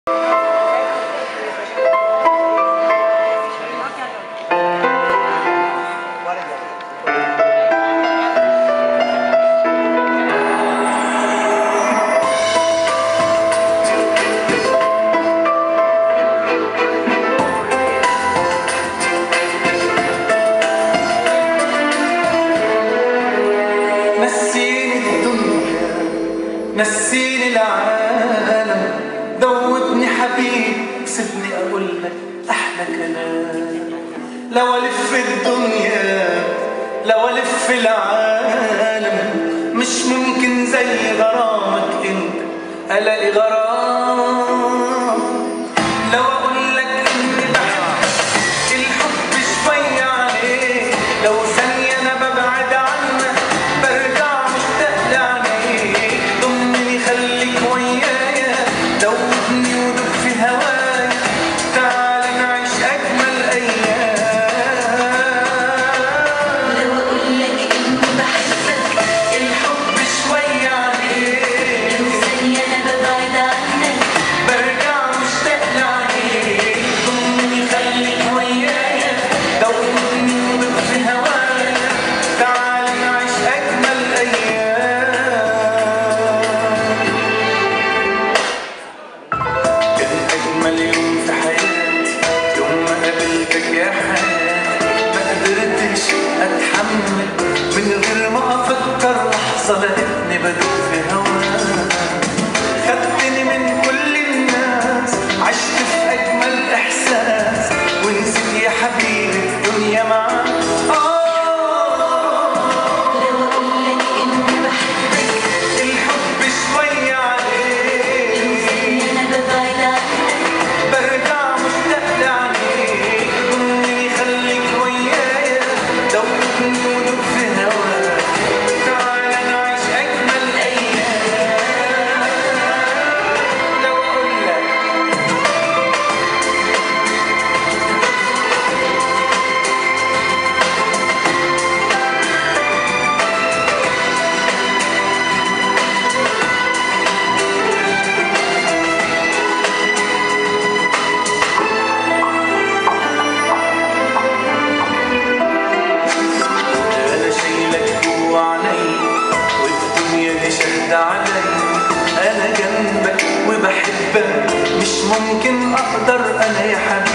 نسيني الدنيا نسيني العالم ذوبني حبيب سيبني اقول لك احلى كلام لو الف الدنيا لو الف العالم مش ممكن زي غرامك انت الاقي غرام لو اقول لك اني بحبك الحب شوية عليك لو ثانية أنا ببعد عنك برجع مشتاق لعينيك ضمني خليك ويايا دوبني ودوب في هوايا تعال نعيش أجمل أيام لو اقول لك اني بحبك الحب شوية عليك لو ثانية انا ببعد عنك برجع مشتاق لعينيك ضمني خليك ويايا دوبني ودوب في هوايا تعال نعيش أجمل أيام كان أجمل يوم في حياتي يوم ما قابلتك يا حياتي ما قدرتش أتحمل من غير ما أفكر لحظة لقيتني بدوب في هواك خدتني من كل الناس عشت في أجمل إحساس ونسيت يا حبيبي الدنيا معاك آه لو اقول لك اني بحبك الحب شوية عليك ثانية انا ببعد عنك برجع مشتاق لعينيك ضمني خليك ويايا دوبني ودوب في هواك تعال نعيش أجمل أيام لو أقول لك انا شايلك جوا عيني والدنيا دي شهد علي انا جنبك وبحبك مش ممكن اقدر انا يا حبيبي